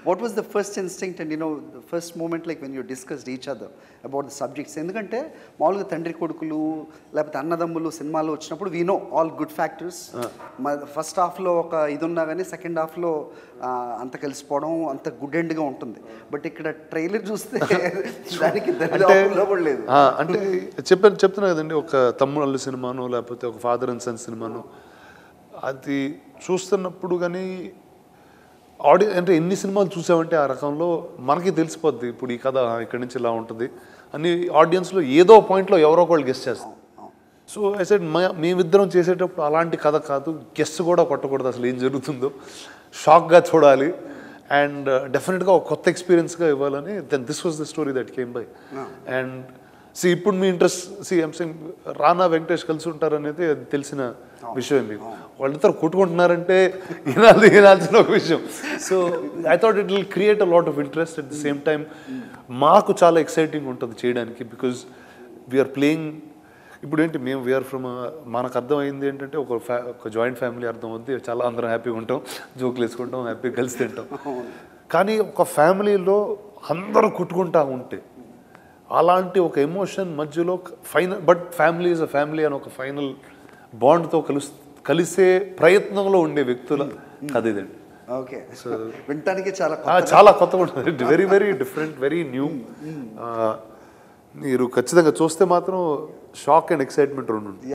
what was the first instinct and you know the first moment like when you discussed each other about the subjects ఎందుకంటే మామూలుగా తండ్రి కొడుకులు లేకపోతే అన్నదమ్ములు సినిమాలు వచ్చినప్పుడు we know all good factors first హాఫ్లో ఒక ఇది ఉన్నా కానీ సెకండ్ హాఫ్లో అంత కలిసిపోవడం అంత గుడ్ ఎండ్గా ఉంటుంది బట్ ఇక్కడ ట్రైలర్ చూస్తే దానికి దరిదాపుల్లో కూడా లేదు ఆ, అంటే చెప్పాను చెప్తున్నా కదండి ఒక తమ్ముడు అల్లు సినిమాను లేకపోతే ఒక ఫాదర్ అండ్ సన్ సినిమాను అది చూస్తున్నప్పుడు కానీ ఆడియో అంటే ఎన్ని సినిమాలు చూసామంటే ఆ రకంలో మనకి తెలిసిపోద్ది ఇప్పుడు ఈ కథ ఇక్కడి నుంచి ఇలా ఉంటుంది అని ఆడియన్స్లో ఏదో పాయింట్లో ఎవరో ఒకళ్ళు గెస్ట్ చేస్తాం సో ఐ సెడ్ మేమిద్దరం చేసేటప్పుడు అలాంటి కథ కాదు గెస్ట్ కూడా కొట్టకూడదు అసలు ఏం జరుగుతుందో షాక్గా చూడాలి అండ్ డెఫినెట్గా ఒక కొత్త ఎక్స్పీరియన్స్గా ఇవ్వాలని then this was the story that came by and see ఇప్పుడు మీ ఇంట్రెస్ట్ సి ఐమ్ సింగ్ రానా వెంకటేష్ కలిసి ఉంటారు అనేది అది తెలిసిన విషయం మీకు వాళ్ళిద్దరు కొట్టుకుంటున్నారంటే వినాలి వినాల్సిన ఒక విషయం so I thought it will create a lot of interest at the same time మాకు చాలా ఎక్సైటింగ్ ఉంటుంది చేయడానికి బికాజ్ వీఆర్ ప్లేయింగ్ ఇప్పుడు ఏంటి మేము వీఆర్ ఫ్రమ్ మనకు అర్థమైంది ఏంటంటే ఒక ఫ్యా ఒక జాయింట్ ఫ్యామిలీ అర్థం అవుద్ది చాలా అందరం హ్యాపీగా ఉంటాం జోకులు వేసుకుంటాం హ్యాపీగా కలిసి తింటాం కానీ ఒక ఫ్యామిలీలో అందరూ కొట్టుకుంటా ఉంటే అలాంటి ఒక ఎమోషన్ మధ్యలో final but family is a family అని ఒక ఫైనల్ బాండ్తో కలుస్ కలిసే ప్రయత్నంలో ఉండే వ్యక్తుల కథ ఇదండి ఓకే వినటానికి చాలా ఆ, చాలా కొత్తగా ఉంటుంది very very different very new మీరు ఖచ్చితంగా చూస్తే మాత్రం షాక్ అండ్ ఎక్సైట్మెంట్ రెండు ఉంటుంది